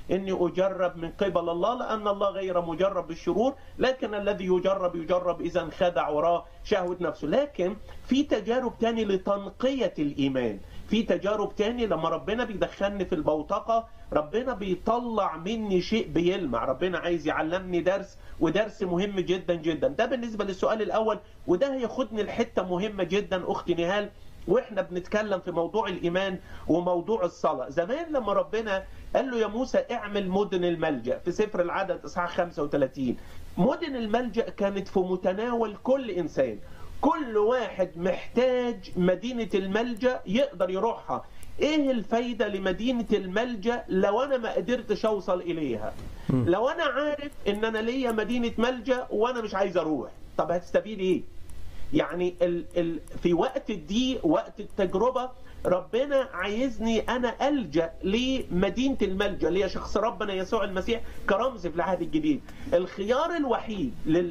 اني اجرب من قبل الله لان الله غير مجرب بالشرور لكن الذي يجرب يجرب اذا انخدع وراه شهوه نفسه لكن في تجارب تاني لتنقيه الايمان في تجارب تاني لما ربنا بيدخلني في البوتقه ربنا بيطلع مني شيء بيلمع ربنا عايز يعلمني درس ودرس مهم جدا جدا ده بالنسبه للسؤال الاول وده هياخدني لحته مهمه جدا اختي نهال واحنا بنتكلم في موضوع الايمان وموضوع الصلاه زمان لما ربنا قال له يا موسى اعمل مدن الملجا في سفر العدد اصحاح 35 مدن الملجا كانت في متناول كل انسان كل واحد محتاج مدينه الملجا يقدر يروحها ايه الفايده لمدينه الملجا لو انا ما قدرتش اوصل اليها لو انا عارف ان انا ليا مدينه ملجا وانا مش عايز اروح طب هتستفيد ايه يعني ال ال في وقت الضيق وقت التجربه ربنا عايزني انا الجا لمدينه الملجا اللي هي شخص ربنا يسوع المسيح كرمز في العهد الجديد الخيار الوحيد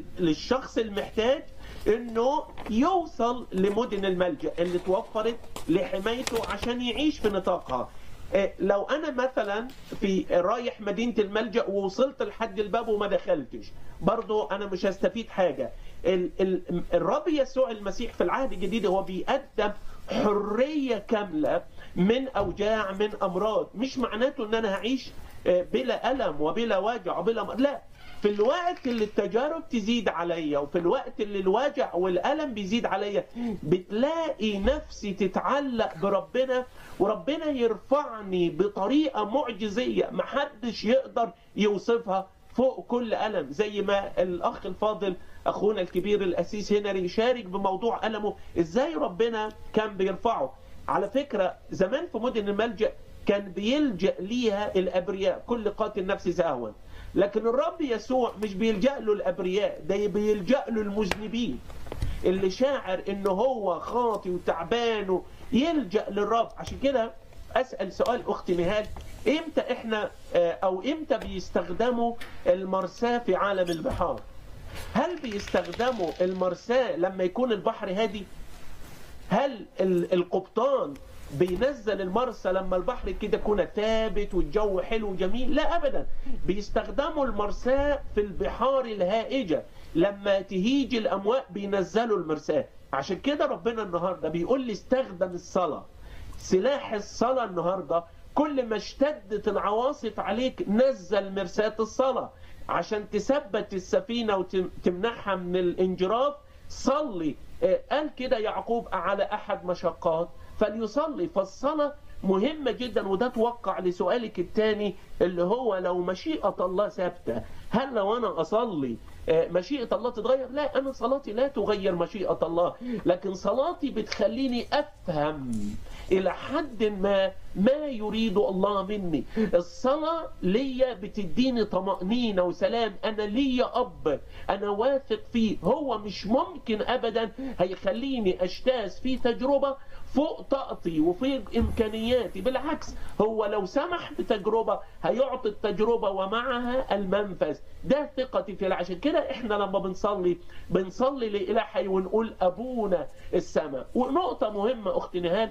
للشخص المحتاج انه يوصل لمدن الملجا اللي توفرت لحمايته عشان يعيش في نطاقها لو انا مثلا في رايح مدينه الملجا ووصلت لحد الباب وما دخلتش برضو انا مش هستفيد حاجه ال ال الرب يسوع المسيح في العهد الجديد هو بيقدم حريه كامله من اوجاع من امراض مش معناته ان انا هعيش بلا الم وبلا وجع وبلا م... لا في الوقت اللي التجارب تزيد عليا وفي الوقت اللي الوجع والالم بيزيد عليا بتلاقي نفسي تتعلق بربنا وربنا يرفعني بطريقه معجزيه محدش يقدر يوصفها فوق كل الم زي ما الاخ الفاضل اخونا الكبير الاسيس هنري شارك بموضوع المه ازاي ربنا كان بيرفعه على فكره زمان في مدن الملجا كان بيلجا ليها الابرياء كل قاتل نفس زهوا لكن الرب يسوع مش بيلجا له الابرياء ده بيلجا له المذنبين اللي شاعر ان هو خاطي وتعبان يلجا للرب عشان كده اسال سؤال اختي نهال امتى احنا او امتى بيستخدموا المرساه في عالم البحار هل بيستخدموا المرساه لما يكون البحر هادي هل القبطان بينزل المرسى لما البحر كده يكون ثابت والجو حلو وجميل لا ابدا بيستخدموا المرساه في البحار الهائجه لما تهيج الامواج بينزلوا المرساه عشان كده ربنا النهارده بيقول لي استخدم الصلاه سلاح الصلاه النهارده كل ما اشتدت العواصف عليك نزل مرساة الصلاة عشان تثبت السفينة وتمنعها من الانجراف صلي قال كده يعقوب على أحد مشقات فليصلي فالصلاة مهمة جدا وده توقع لسؤالك الثاني اللي هو لو مشيئة الله ثابتة هل لو أنا أصلي مشيئة الله تتغير لا أنا صلاتي لا تغير مشيئة الله لكن صلاتي بتخليني أفهم إلى حد ما ما يريد الله مني الصلاة ليا بتديني طمأنينة وسلام أنا ليا أب أنا واثق فيه هو مش ممكن أبدا هيخليني أجتاز في تجربة فوق طاقتي وفوق إمكانياتي بالعكس هو لو سمح بتجربة هيعطي التجربة ومعها المنفذ ده ثقتي في عشان كده احنا لما بنصلي بنصلي لإله حي ونقول أبونا السماء ونقطة مهمة أختي نهال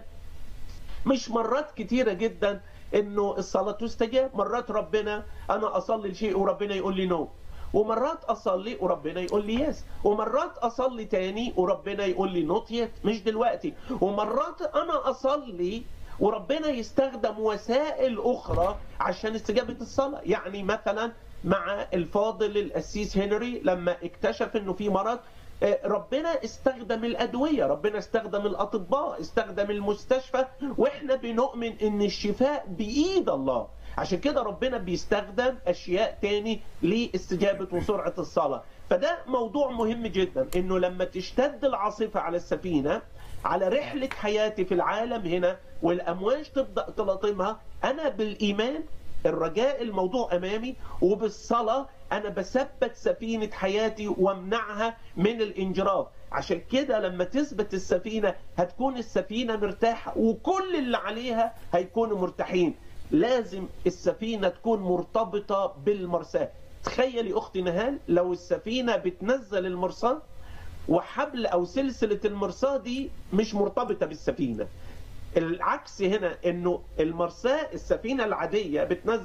مش مرات كتيرة جدا انه الصلاة تستجاب مرات ربنا انا اصلي لشيء وربنا يقول لي نو ومرات اصلي وربنا يقول لي يس ومرات اصلي تاني وربنا يقول لي نوت يت مش دلوقتي ومرات انا اصلي وربنا يستخدم وسائل اخرى عشان استجابة الصلاة يعني مثلا مع الفاضل القسيس هنري لما اكتشف انه في مرض ربنا استخدم الأدوية ربنا استخدم الأطباء استخدم المستشفى وإحنا بنؤمن إن الشفاء بإيد الله عشان كده ربنا بيستخدم أشياء تاني لاستجابة وسرعة الصلاة فده موضوع مهم جدا إنه لما تشتد العاصفة على السفينة على رحلة حياتي في العالم هنا والأمواج تبدأ تلاطمها أنا بالإيمان الرجاء الموضوع امامي وبالصلاه انا بثبت سفينه حياتي وامنعها من الانجراف عشان كده لما تثبت السفينه هتكون السفينه مرتاحه وكل اللي عليها هيكونوا مرتاحين لازم السفينه تكون مرتبطه بالمرساه تخيلي اختي نهال لو السفينه بتنزل المرساه وحبل او سلسله المرساه دي مش مرتبطه بالسفينه العكس هنا انه المرساه السفينه العاديه بتنزل